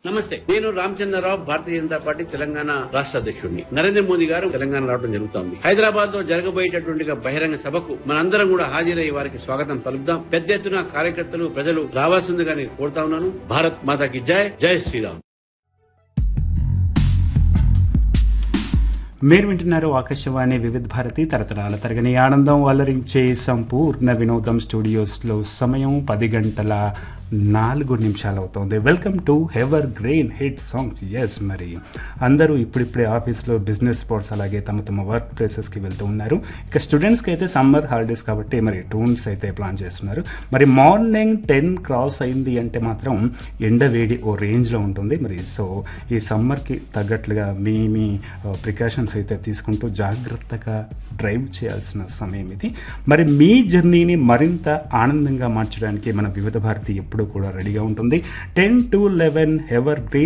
నమస్తే నేను రామచంద్రరావు భారతీయ జనతా పార్టీ తెలంగాణ రాష్ట్ర అధ్యక్షుడిని నరేంద్ర మోదీ గారు తెలంగాణ రావడం జరుగుతోంది హైదరాబాద్ లో జరగబోయేటటువంటి ఒక బహిరంగ సభకు మనందరం కూడా హాజరై వారికి స్వాగతం పలుకుదాం పెద్ద ఎత్తున కార్యకర్తలు ప్రజలు రావాల్సిందిగా నేను కోరుతా ఉన్నాను భారత్ మాతాకి జై జై శ్రీరామ్ మీరు వింటున్నారు ఆకాశవాణి వివిధ భారతి తరతరాల తరగని ఆనందం అలరించే సంపూర్ణ వినోదం స్టూడియోస్లో సమయం పది గంటల నాలుగు నిమిషాలు అవుతుంది welcome to evergreen hit songs yes మరి అందరూ ఇప్పుడిప్పుడే ఆఫీస్లో బిజినెస్ స్పాట్స్ అలాగే తమ తమ వర్క్ ప్లేసెస్కి వెళ్తూ ఉన్నారు ఇక స్టూడెంట్స్కి అయితే సమ్మర్ హాలిడేస్ కాబట్టి మరి టూర్స్ అయితే ప్లాన్ చేస్తున్నారు మరి మార్నింగ్ టెన్ క్రాస్ అయింది అంటే మాత్రం ఎండ వేడి ఓ రేంజ్లో ఉంటుంది మరి సో ఈ సమ్మర్కి తగ్గట్లుగా మీ మీ ప్రికాషన్స్ అయితే తీసుకుంటూ జాగ్రత్తగా డ్రైవ్ చేయాల్సిన సమయం ఇది మరి మీ జర్నీని మరింత ఆనందంగా మార్చడానికి మన వివిధ భారతి ఎప్పుడూ కూడా రెడీగా ఉంటుంది ten to eleven ever green